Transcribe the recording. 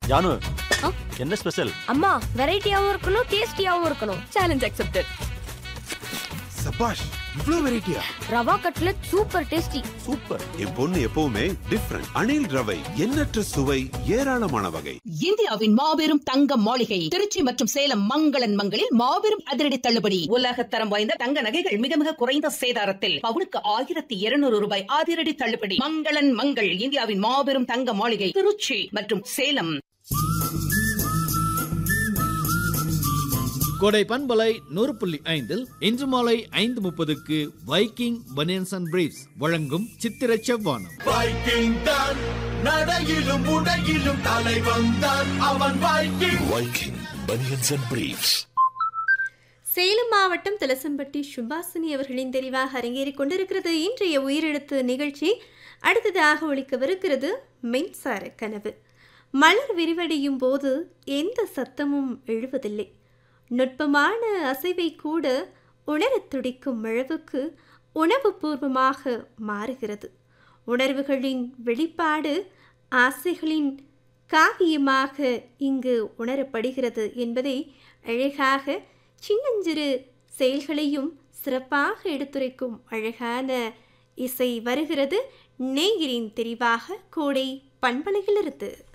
ஜானு ஆ? என்ன ஸ்பெஷல் அம்மா வெரைட்டியாவும் இருக்கணும் டேஸ்டியாவும் இருக்கணும் சேலஞ்ச் அக்செப்டட் சபாஷ் இவ்ளோ வெரைட்டியா rava cutlet super tasty super என் பொண்ணு எப்பவுமே டிஃப்ரெண்ட் அணில் ரவை எண்ணற்ற சுவை ஏராளமான வகை இந்தியாவின் மாபெரும் தங்க மாளிகை திருச்சி மற்றும் சேலம் மங்களன் மங்களில் மாபெரும் அதிரடி தள்ளுபடி உலகத்தரம் வாய்ந்த தங்க நகைகள் மிக மிக குறைந்த சேதாரத்தில் பவுனுக்கு ஆயிரத்தி இருநூறு ரூபாய் அதிரடி தள்ளுபடி மங்களன் மங்கள் இந்தியாவின் மாபெரும் தங்க மாளிகை திருச்சி மற்றும் சேலம் கோடை பண்பலை நூறு புள்ளி ஐந்தில் இன்று மாலை ஐந்து முப்பதுக்கு வைக்கிங் பனியன்ஸ் அண்ட் பிரீஃப்ஸ் வழங்கும் சித்திர செவ்வானம் வைக்கிங் தான் நடையிலும் உடையிலும் தலைவன் தான் அவன் Viking Viking banians and briefs Salem மாவட்டம் தலசம்பட்டி சுபாசினி அவர்களின் தெரிவாக அரங்கேறிக் கொண்டிருக்கிறது இன்றைய உயிரெழுத்து நிகழ்ச்சி அடுத்ததாக ஒழிக்கவிருக்கிறது மின்சார கனவு மலர் விரிவடையும் போது எந்த சத்தமும் எழுவதில்லை நுட்பமான அசைவை கூட உணரத் துடிக்கும் அளவுக்கு உணவுபூர்வமாக மாறுகிறது உணர்வுகளின் வெளிப்பாடு ஆசைகளின் காவியமாக இங்கு உணரப்படுகிறது என்பதை அழகாக சின்னஞ்சிறு செயல்களையும் சிறப்பாக எடுத்துரைக்கும் அழகான இசை வருகிறது நேயரின் தெரிவாக கோடை பண்பலையிலிருந்து